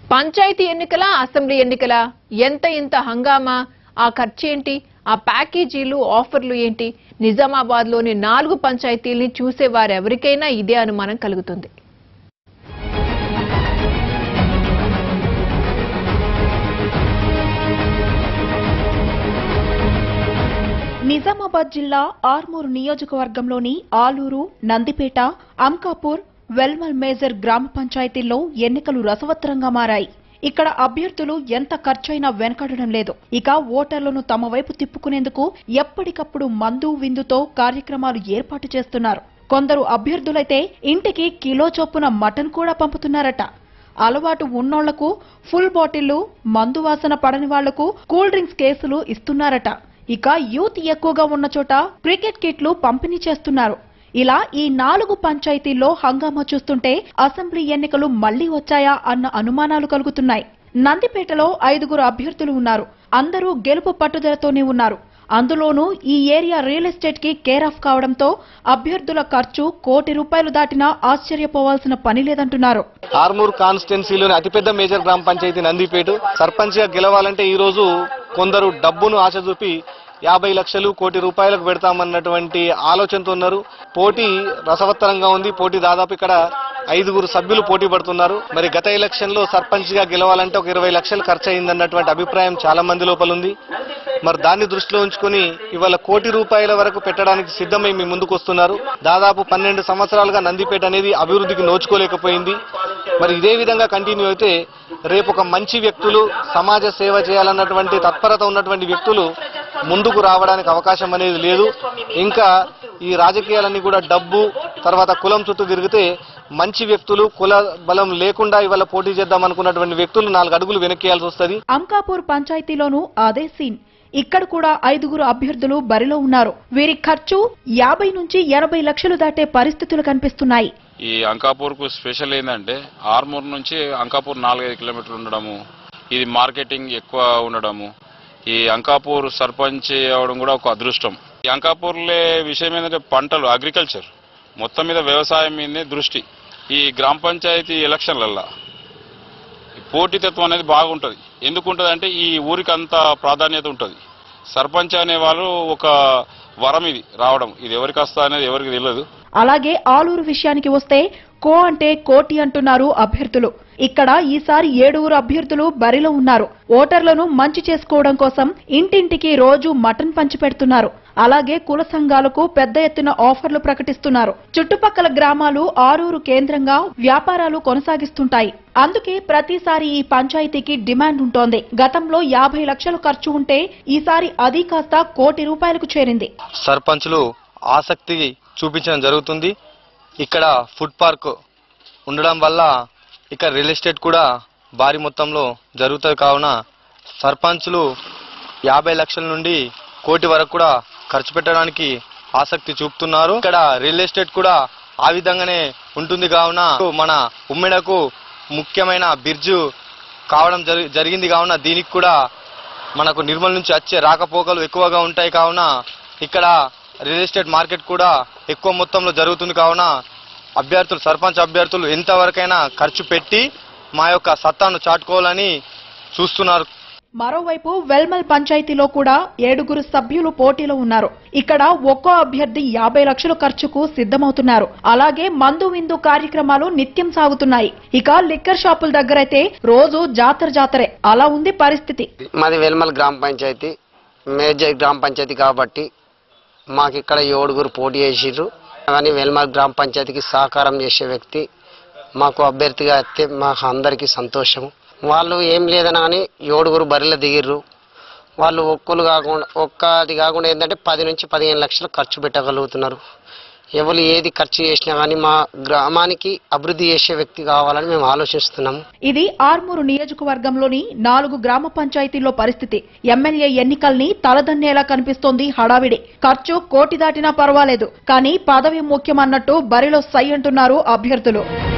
పంచాయతీ ఎన్నికల అసెంబ్లీ ఎన్నికల ఎంత ఇంత హంగామా ఆ ఖర్చేంటి ఆ ప్యాకేజీలు ఆఫర్లు ఏంటి నిజామాబాద్ లోని నాలుగు పంచాయతీల్ని చూసే వారెవరికైనా ఇదే అనుమానం కలుగుతుంది నిజామాబాద్ జిల్లా ఆర్మూరు నియోజకవర్గంలోని ఆలూరు నందిపేట అంకాపూర్ వెల్మల్ మేజర్ గ్రామ పంచాయతీల్లో ఎన్నికలు రసవత్తరంగా మారాయి ఇక్కడ అభ్యర్థులు ఎంత ఖర్చైనా వెనకడడం లేదు ఇక ఓటర్లను తమ వైపు తిప్పుకునేందుకు ఎప్పటికప్పుడు మందు విందుతో కార్యక్రమాలు ఏర్పాటు చేస్తున్నారు కొందరు అభ్యర్థులైతే ఇంటికి కిలో చొప్పున మటన్ కూడా పంపుతున్నారట అలవాటు ఉన్నోళ్లకు ఫుల్ బాటిళ్లు మందు వాసన పడని వాళ్లకు కూల్ డ్రింక్స్ కేసులు ఇస్తున్నారట ఇక యూత్ ఎక్కువగా ఉన్న చోట క్రికెట్ కిట్లు పంపిణీ చేస్తున్నారు ఇలా ఈ నాలుగు పంచాయతీల్లో హంగామా చూస్తుంటే అసెంబ్లీ ఎన్నికలు మళ్లీ వచ్చాయా అన్న అనుమానాలు కలుగుతున్నాయి నందిపేటలో ఐదుగురు అభ్యర్థులు ఉన్నారు అందరూ గెలుపు పట్టుదలతోనే ఉన్నారు అందులోనూ ఈ ఏరియా రియల్ ఎస్టేట్ కి కేర్ ఆఫ్ కావడంతో అభ్యర్థుల ఖర్చు కోటి రూపాయలు దాటినా ఆశ్చర్యపోవాల్సిన పని లేదంటున్నారు ఆర్మూర్ కాన్స్టిట్యున్సీలోని అతిపెద్ద మేజర్ గ్రామ పంచాయతీ నందిపేట సర్పంచ్ గా గెలవాలంటే ఈ రోజు కొందరు డబ్బును ఆశ చూపి యాభై లక్షలు కోటి రూపాయలకు పెడతామన్నటువంటి ఆలోచనతో ఉన్నారు పోటీ రసవత్తరంగా ఉంది పోటీ దాదాపు ఇక్కడ ఐదుగురు సభ్యులు పోటీ పడుతున్నారు మరి గత ఎలక్షన్ లో సర్పంచ్ గా గెలవాలంటే ఒక ఇరవై లక్షలు ఖర్చు అయిందన్నటువంటి అభిప్రాయం చాలా మంది లోపల ఉంది మరి దాన్ని దృష్టిలో ఉంచుకొని ఇవాళ కోటి రూపాయల వరకు పెట్టడానికి సిద్ధమై మీ ముందుకు వస్తున్నారు దాదాపు పన్నెండు సంవత్సరాలుగా నందిపేట అనేది అభివృద్ధికి నోచుకోలేకపోయింది మరి ఇదే విధంగా కంటిన్యూ అయితే రేపు ఒక మంచి వ్యక్తులు సమాజ సేవ చేయాలన్నటువంటి తత్పరత ఉన్నటువంటి వ్యక్తులు ముందుకు రావడానికి అవకాశం అనేది లేదు ఇంకా ఈ రాజకీయాలన్నీ కూడా డబ్బు తర్వాత కులం చుట్టూ తిరిగితే మంచి వ్యక్తులు కుల బలం లేకుండా ఇవాళ పోటీ చేద్దాం అనుకున్నటువంటి వ్యక్తులు నాలుగు అడుగులు వెనక్కేయాల్సి వస్తుంది అంకాపూర్ పంచాయతీలోనూ అదే సీన్ ఇక్కడ కూడా ఐదుగురు అభ్యర్థులు బరిలో ఉన్నారు వీరి ఖర్చు యాభై నుంచి ఎనభై లక్షలు దాటే పరిస్థితులు కనిపిస్తున్నాయి ఈ అంకాపూర్కు స్పెషల్ ఏంటంటే ఆర్మూర్ నుంచి అంకాపూర్ నాలుగైదు కిలోమీటర్లు ఉండడము ఇది మార్కెటింగ్ ఎక్కువ ఉండడము ఈ అంకాపూర్ సర్పంచ్ అవడం కూడా ఒక అదృష్టం ఈ అంకాపూర్లే విషయం ఏంటంటే పంటలు అగ్రికల్చర్ మొత్తం మీద వ్యవసాయం మీదే దృష్టి ఈ గ్రామ పంచాయతీ ఎలక్షన్లల్లో ఈ పోటీతత్వం అనేది బాగుంటుంది ఎందుకు ఉంటుంది అంటే ఈ ఊరికి అంత ప్రాధాన్యత ఉంటుంది సర్పంచ్ అనే వాళ్ళు ఒక వరం ఇది రావడం ఇది ఎవరికి వస్తా అనేది ఎవరికి తెలియదు అలాగే ఆలూరు విషయానికి వస్తే కో అంటే కోటి అంటున్నారు అభ్యర్థులు ఇక్కడ ఈసారి ఏడుగురు అభ్యర్థులు బరిలో ఉన్నారు ఓటర్లను మంచి చేసుకోవడం కోసం ఇంటింటికి రోజు మటన్ పంచి పెడుతున్నారు అలాగే కుల సంఘాలకు పెద్ద ఎత్తున ఆఫర్లు ప్రకటిస్తున్నారు చుట్టుపక్కల గ్రామాలు ఆరూరు కేంద్రంగా వ్యాపారాలు కొనసాగిస్తుంటాయి అందుకే ప్రతిసారి ఈ పంచాయతీకి డిమాండ్ ఉంటోంది గతంలో యాభై లక్షలు ఖర్చు ఉంటే ఈసారి అది కాస్త కోటి రూపాయలకు చేరింది సర్పంచులు ఆసక్తి చూపించడం జరుగుతుంది ఇక్కడ ఫుడ్ పార్క్ ఉండడం వల్ల ఇక్కడ రియల్ ఎస్టేట్ కూడా భారీ మొత్తంలో జరుగుతుంది కావున సర్పంచులు యాభై లక్షల నుండి కోటి వరకు కూడా ఖర్చు పెట్టడానికి ఆసక్తి చూపుతున్నారు ఇక్కడ రియల్ ఎస్టేట్ కూడా ఆ విధంగానే ఉంటుంది కావున మన ఉమ్మెడకు ముఖ్యమైన బిర్జు కావడం జరి- జరిగింది కావున దీనికి కూడా మనకు నిర్మల్ నుంచి వచ్చే రాకపోకలు ఎక్కువగా ఉంటాయి కావున ఇక్కడ రియల్ ఎస్టేట్ మార్కెట్ కూడా ఎక్కువ మొత్తంలో జరుగుతుంది కావున అభ్యర్థులు సర్పంచ్ అభ్యర్థులు ఎంతవరకైనా ఖర్చు పెట్టి మా యొక్క సత్తాను చాటుకోవాలని చూస్తున్నారు మరోవైపు వెల్మల్ పంచాయతీలో కూడా ఏడుగురు సభ్యులు పోటీలో ఉన్నారు ఇక్కడ ఒక్కో అభ్యర్థి యాభై లక్షల ఖర్చుకు సిద్ధమవుతున్నారు అలాగే మందు విందు కార్యక్రమాలు నిత్యం సాగుతున్నాయి ఇక లిక్కర్ షాపుల దగ్గరైతే రోజు జాతర జాతరే అలా ఉంది పరిస్థితి మాది వెల్మల్ గ్రామ పంచాయతీ మేజర్ గ్రామ పంచాయతీ కాబట్టి మాకు ఇక్కడ ఏడుగురు పోటీ చేసిర్రు కానీ వెల్మల్ గ్రామ పంచాయతీకి సహకారం చేసే వ్యక్తి మాకు అభ్యర్థిగా అయితే మాకు అందరికీ సంతోషము వాళ్ళు ఏం లేదని కానీ ఏడుగురు బరిలో దిగిర్రు వాళ్ళు ఒక్కరు కాకుండా ఒక్కది కాకుండా ఏంటంటే పది నుంచి పదిహేను లక్షలు ఖర్చు పెట్టగలుగుతున్నారు ఎవరు ఏది ఖర్చు చేసినా కానీ మా గ్రామానికి అభివృద్ధి చేసే వ్యక్తి కావాలని మేము ఆలోచిస్తున్నాము ఇది ఆర్మూరు నియోజకవర్గంలోని నాలుగు గ్రామ పంచాయతీల్లో పరిస్థితి ఎమ్మెల్యే ఎన్నికల్ని తలదన్నేలా కనిపిస్తోంది హడావిడి ఖర్చు కోటి దాటినా పర్వాలేదు కానీ పదవి ముఖ్యమన్నట్టు బరిలో సై అంటున్నారు అభ్యర్థులు